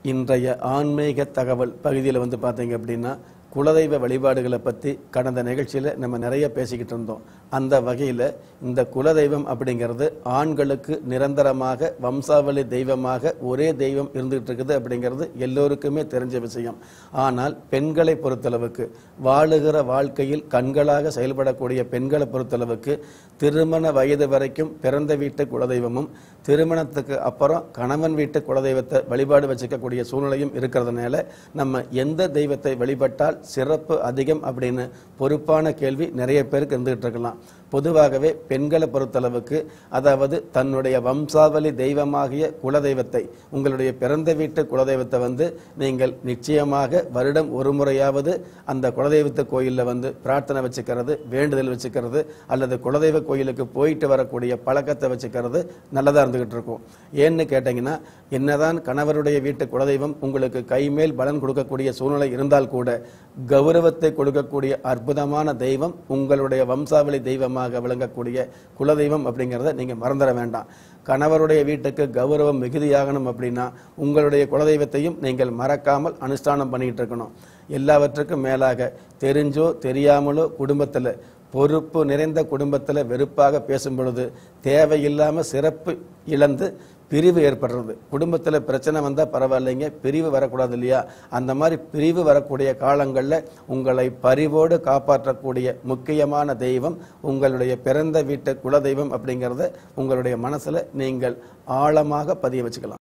இன்றைய ஆன்மீக தகவல் பகுதியில் வந்து பார்த்தீங்க அப்படின்னா குலதெய்வ வழிபாடுகளை பற்றி கடந்த நிகழ்ச்சியில் நம்ம நிறைய பேசிக்கிட்டு இருந்தோம் அந்த வகையில் இந்த குலதெய்வம் அப்படிங்கிறது ஆண்களுக்கு நிரந்தரமாக வம்சாவளி தெய்வமாக ஒரே தெய்வம் இருந்துகிட்டு இருக்குது அப்படிங்கிறது எல்லோருக்குமே தெரிஞ்ச விஷயம் ஆனால் பெண்களை பொறுத்தளவுக்கு வாழுகிற வாழ்க்கையில் கண்களாக செயல்படக்கூடிய பெண்களை பொறுத்தளவுக்கு திருமண வயது வரைக்கும் பிறந்த வீட்டு குலதெய்வமும் திருமணத்துக்கு அப்புறம் கணவன் வீட்டு குலதெய்வத்தை வழிபாடு வச்சுக்கக்கூடிய சூழ்நிலையும் இருக்கிறதுனால நம்ம எந்த தெய்வத்தை வழிபட்டால் சிறப்பு அதிகம் அப்படின்னு பொறுப்பான கேள்வி நிறைய பேருக்கு இருந்துகிட்டு இருக்கலாம் பொதுவாகவே பெண்களை பொறுத்தளவுக்கு அதாவது தன்னுடைய வம்சாவளி தெய்வமாகிய குலதெய்வத்தை உங்களுடைய பிறந்த வீட்டு குலதெய்வத்தை வந்து நீங்கள் நிச்சயமாக வருடம் ஒரு முறையாவது அந்த குலதெய்வத்து கோயிலில் வந்து பிரார்த்தனை வச்சுக்கிறது வேண்டுதல் வச்சுக்கிறது அல்லது குலதெய்வ கோயிலுக்கு போயிட்டு வரக்கூடிய பழக்கத்தை வச்சுக்கிறது நல்லதாக இருந்துகிட்டு இருக்கும் ஏன்னு கேட்டிங்கன்னா என்னதான் கணவருடைய வீட்டு குலதெய்வம் உங்களுக்கு கைமேல் பலன் கொடுக்கக்கூடிய சூழ்நிலை இருந்தால் கூட கௌரவத்தை கொடுக்கக்கூடிய அற்புதமான தெய்வம் உங்களுடைய வம்சாவளி தெய்வமாக விளங்கக்கூடிய குலதெய்வம் அப்படிங்கிறத நீங்கள் மறந்துட வேண்டாம் கணவருடைய வீட்டுக்கு கௌரவம் மிகுதியாகணும் அப்படின்னா உங்களுடைய குலதெய்வத்தையும் நீங்கள் மறக்காமல் அனுஷ்டானம் பண்ணிக்கிட்டு இருக்கணும் எல்லாவற்றுக்கும் மேலாக தெரிஞ்சோ தெரியாமலோ குடும்பத்தில் பொறுப்பு நிறைந்த குடும்பத்தில் வெறுப்பாக பேசும் பொழுது தேவையில்லாமல் சிறப்பு இழந்து பிரிவு ஏற்படுறது குடும்பத்தில் பிரச்சனை வந்தால் பரவாயில்லைங்க பிரிவு வரக்கூடாது இல்லையா அந்த மாதிரி பிரிவு வரக்கூடிய காலங்களில் உங்களை பரிவோடு காப்பாற்றக்கூடிய முக்கியமான தெய்வம் உங்களுடைய பிறந்த வீட்டு குலதெய்வம் அப்படிங்கிறத உங்களுடைய மனசில் நீங்கள் ஆழமாக பதிய வச்சுக்கலாம்